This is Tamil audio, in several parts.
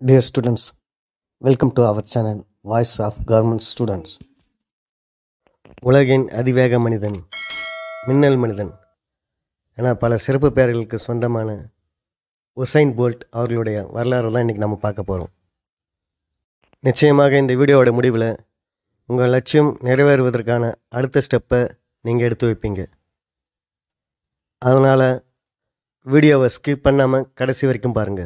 Dear students, welcome to our channel Voice of Government Students. உலகின் அதிவேக மனிதன் மின்னல் மனிதன் என பல சிறப்பு பெயர்களுக்கு சொந்தமான உசைன் போல்ட் அவர்களுடைய வரலாறு தான் இன்றைக்கி நம்ம பார்க்க போகிறோம் நிச்சயமாக இந்த வீடியோவோட முடிவில் உங்கள் லட்சியம் நிறைவேறுவதற்கான அடுத்த ஸ்டெப்பை நீங்கள் எடுத்து வைப்பீங்க அதனால் வீடியோவை ஸ்கிப் பண்ணாமல் கடைசி வரைக்கும் பாருங்கள்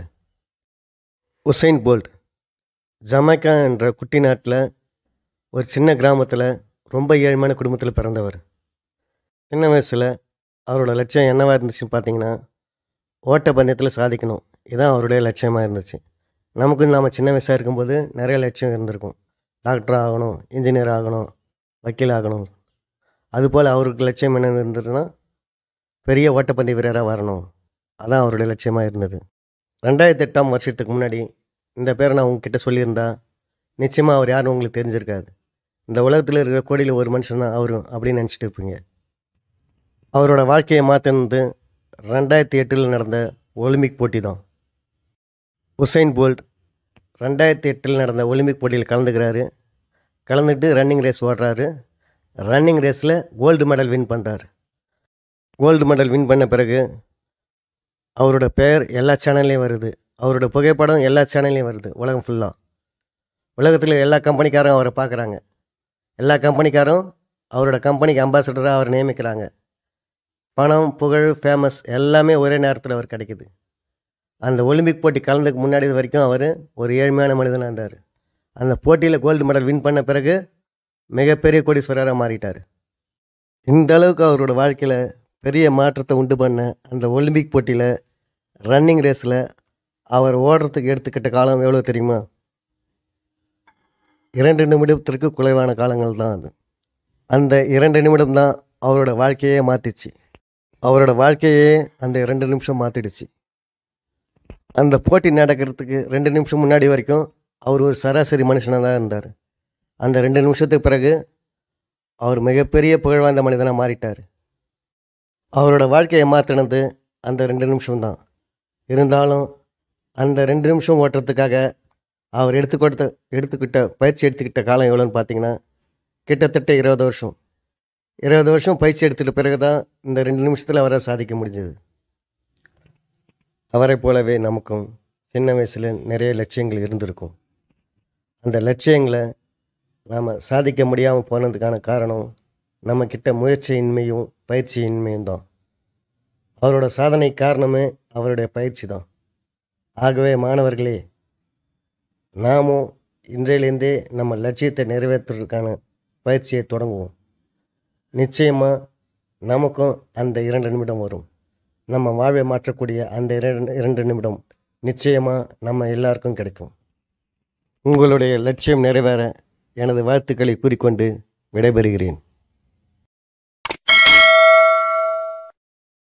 உசைன் போல்ட் ஜமைக்கா என்ற குட்டி நாட்டில் ஒரு சின்ன கிராமத்தில் ரொம்ப ஏழ்மையான குடும்பத்தில் பிறந்தவர் சின்ன வயசில் அவரோட லட்சியம் என்னவாக இருந்துச்சுன்னு பார்த்தீங்கன்னா ஓட்டப்பந்தயத்தில் சாதிக்கணும் இதுதான் அவருடைய லட்சியமாக இருந்துச்சு நமக்கு நாம் சின்ன வயசாக இருக்கும்போது நிறைய லட்சியம் இருந்திருக்கும் டாக்டர் ஆகணும் இன்ஜினியர் ஆகணும் வக்கீல் ஆகணும் அதுபோல் அவருக்கு லட்சியம் என்ன இருந்ததுன்னா பெரிய ஓட்டப்பந்தய வீரராக வரணும் அதான் அவருடைய லட்சியமாக இருந்தது ரெண்டாயிரத்தி எட்டாம் வருஷத்துக்கு முன்னாடி இந்த பேரை நான் உங்ககிட்ட சொல்லியிருந்தா நிச்சயமாக அவர் யாருன்னு உங்களுக்கு தெரிஞ்சிருக்காது இந்த உலகத்தில் இருக்கிற கோடியில் ஒரு மனுஷன் தான் அவரும் அப்படின்னு நினச்சிட்டு இருப்பீங்க அவரோட வாழ்க்கையை மாற்றினது ரெண்டாயிரத்தி எட்டில் நடந்த ஒலிம்பிக் போட்டி தான் உசைன் போல்ட் ரெண்டாயிரத்தி எட்டில் நடந்த ஒலிம்பிக் போட்டியில் கலந்துக்கிறாரு கலந்துட்டு ரன்னிங் ரேஸ் ஓடுறாரு ரன்னிங் ரேஸில் கோல்டு மெடல் வின் பண்ணுறாரு கோல்டு மெடல் வின் பண்ண பிறகு அவரோட பெயர் எல்லா சேனல்லையும் வருது அவரோட புகைப்படம் எல்லா சேனல்லையும் வருது உலகம் ஃபுல்லாக உலகத்தில் எல்லா கம்பெனிக்காரும் அவரை பார்க்குறாங்க எல்லா கம்பெனிக்காரும் அவரோட கம்பெனிக்கு அம்பாசடராக அவர் நியமிக்கிறாங்க பணம் புகழ் ஃபேமஸ் எல்லாமே ஒரே நேரத்தில் அவர் கிடைக்குது அந்த ஒலிம்பிக் போட்டி கலந்துக்கு முன்னாடி வரைக்கும் அவர் ஒரு ஏழ்மையான மனிதனாக இருந்தார் அந்த போட்டியில் கோல்டு மெடல் வின் பண்ண பிறகு மிகப்பெரிய கோடீஸ்வரராக மாறிட்டார் இந்த அளவுக்கு அவரோட வாழ்க்கையில் பெரிய மாற்றத்தை உண்டு பண்ண அந்த ஒலிம்பிக் போட்டியில் ரன்னிங் ரேஸில் அவர் ஓடுறதுக்கு எடுத்துக்கிட்ட காலம் எவ்வளோ தெரியுமா இரண்டு நிமிடத்திற்கு குறைவான காலங்கள் தான் அது அந்த இரண்டு நிமிடம் தான் அவரோட வாழ்க்கையே மாற்றிச்சு அவரோட வாழ்க்கையே அந்த இரண்டு நிமிஷம் மாற்றிடுச்சு அந்த போட்டி நடக்கிறதுக்கு ரெண்டு நிமிஷம் முன்னாடி வரைக்கும் அவர் ஒரு சராசரி மனுஷனாக தான் இருந்தார் அந்த ரெண்டு நிமிஷத்துக்கு பிறகு அவர் மிகப்பெரிய புகழ்வாய்ந்த மனிதனாக மாறிட்டார் அவரோட வாழ்க்கையை மாற்றினது அந்த ரெண்டு நிமிஷம் தான் இருந்தாலும் அந்த ரெண்டு நிமிஷம் ஓட்டுறதுக்காக அவர் எடுத்து கொடுத்த எடுத்துக்கிட்ட பயிற்சி எடுத்துக்கிட்ட காலம் எவ்வளோன்னு பார்த்தீங்கன்னா கிட்டத்தட்ட இருபது வருஷம் இருபது வருஷம் பயிற்சி எடுத்துட்ட பிறகு தான் இந்த ரெண்டு நிமிஷத்தில் அவரை சாதிக்க முடிஞ்சது அவரை போலவே நமக்கும் சின்ன வயசில் நிறைய லட்சியங்கள் இருந்திருக்கும் அந்த லட்சியங்களை நாம் சாதிக்க முடியாமல் போனதுக்கான காரணம் நம்மக்கிட்ட முயற்சியின்மையும் பயிற்சியின்மையும் தான் அவரோட சாதனை காரணமே அவருடைய பயிற்சி தான் ஆகவே மாணவர்களே நாமும் இன்றையிலேருந்தே நம்ம லட்சியத்தை நிறைவேற்றுறதுக்கான பயிற்சியை தொடங்குவோம் நிச்சயமாக நமக்கும் அந்த இரண்டு நிமிடம் வரும் நம்ம வாழ்வை மாற்றக்கூடிய அந்த இரண்டு இரண்டு நிமிடம் நிச்சயமாக நம்ம எல்லாருக்கும் கிடைக்கும் உங்களுடைய லட்சியம் நிறைவேற எனது வாழ்த்துக்களை கூறிக்கொண்டு விடைபெறுகிறேன்